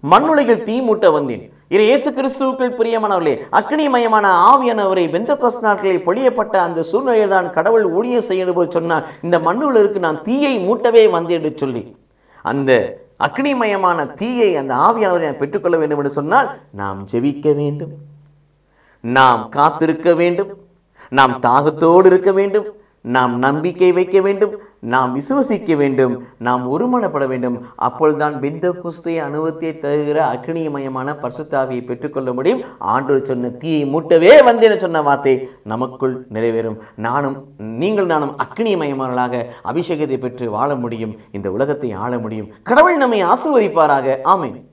மண்ணுலகில் தீ மூட்ட வந்தேன் இது இயேசு கிறிஸ்துவுக்குள் பிரியமானவர்களே அக்னிமயமான ஆவியானவரை பெந்தகோஸ் நாட்களில் பொழியப்பட்ட அந்த சூழ்நிலையில் தான் கடவுள் ஊழியம் செய்யணும் போது சொன்னார் இந்த மண்ணுலகிற்கு நான் தீயை மூட்டவே வந்தேன் என்று சொல்லி அந்த அக்னிமயமான தீயை அந்த ஆவியானவரை நான் பெற்றுக்கொள்ள வேண்டும் என்று சொன்னால் நாம் ஜெபிக்க வேண்டும் நாம் காத்திருக்க வேண்டும் நாம் தாகத்தோடு இருக்க வேண்டும் நாம் நம்பிக்கை வைக்க வேண்டும் நாம் விசுவசிக்க வேண்டும் நாம் ஒருமனப்பட வேண்டும் அப்பொழுதுதான் பிந்த குஸ்தை அனுபவத்தை தருகிற அக்னிமயமான பரிசுத்தாவியை பெற்றுக்கொள்ள முடியும் ஆண்டவர் சொன்ன தீயை மூட்டவே வந்தேன்னு சொன்ன வார்த்தை நமக்குள் நிறைவேறும் நானும் நீங்கள் நானும் அக்னிமயமானவர்களாக அபிஷேகத்தை பெற்று வாழ முடியும் இந்த உலகத்தை ஆள முடியும் கடவுள் நம்மை ஆசீர்வதிப்பாராக ஆமென்